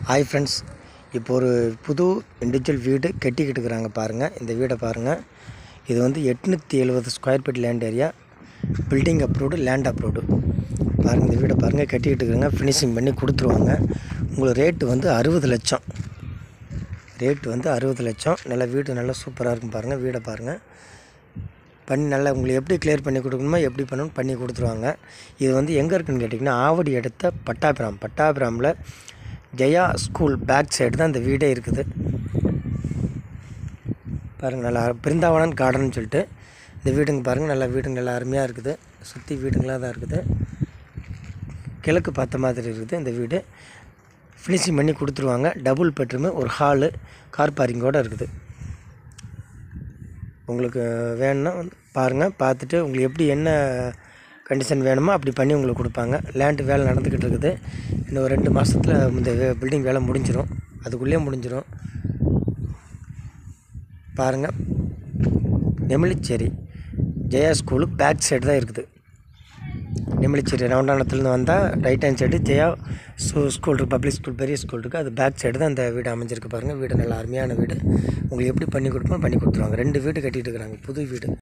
hi friends இப்போ ஒரு புது இண்டிவிஜுவல் வீடு கட்டிக்கிட்டு இருக்கிறாங்க பாருங்கள் இந்த வீடை பாருங்கள் இது வந்து எட்நூற்றி எழுபது square feet land area building approved land approved பாருங்கள் இந்த வீடை பாருங்கள் கட்டிக்கிட்டு இருக்கிறாங்க ஃபினிஷிங் பண்ணி கொடுத்துருவாங்க உங்களுக்கு ரேட்டு வந்து அறுபது லட்சம் ரேட்டு வந்து அறுபது லட்சம் நல்ல வீடு நல்லா சூப்பராக இருக்கும் பாருங்கள் வீடை பாருங்கள் பண்ணி நல்லா உங்களுக்கு எப்படி கிளியர் பண்ணி கொடுக்கணுமோ எப்படி பண்ணணும் பண்ணி கொடுத்துருவாங்க இது வந்து எங்கே இருக்குன்னு கேட்டிங்கன்னா ஆவடி அடுத்த பட்டாபிராம் பட்டாபிராமில் ஜெயா ஸ்கூல் பேக் சைடு தான் இந்த வீடே இருக்குது பாருங்கள் நல்லா பிருந்தாவனன் கார்டன் சொல்லிட்டு இந்த வீடுங்க பாருங்கள் நல்லா வீடுங்க நல்லா அருமையாக இருக்குது சுற்றி வீடுங்களாக தான் இருக்குது கிழக்கு பார்த்த மாதிரி இருக்குது இந்த வீடு ஃபினிஷிங் பண்ணி கொடுத்துருவாங்க டபுள் பெட்ரூமு ஒரு ஹாலு கார் பார்க்கிங்கோடு இருக்குது உங்களுக்கு வேணும்னா வந்து பாருங்கள் பார்த்துட்டு உங்களுக்கு எப்படி என்ன கண்டிஷன் வேணுமோ அப்படி பண்ணி உங்களுக்கு கொடுப்பாங்க லேண்டு வேலை நடந்துக்கிட்டு இருக்குது இன்னும் ஒரு ரெண்டு மாதத்தில் இந்த பில்டிங் வேலை முடிஞ்சிடும் அதுக்குள்ளேயே முடிஞ்சிடும் பாருங்கள் Nemilichery Jaya school back side தான் இருக்குது நெமிலிச்சேரி ரவுண்டானத்துலேருந்து வந்தால் ரைட் ஹேண்ட் சைடு ஜெயா ஸ்கூ ஸ்கூல் இருக்குது பப்ளிக் ஸ்கூல் பெரிய ஸ்கூல் இருக்குது அது பேக் சைடு தான் இந்த வீடு அமைஞ்சிருக்கு பாருங்கள் வீடு நல்ல அருமையான வீடு உங்களுக்கு எப்படி பண்ணி கொடுப்போம் பண்ணி கொடுத்துருவாங்க ரெண்டு வீடு கட்டிகிட்டு இருக்கிறாங்க புது வீடு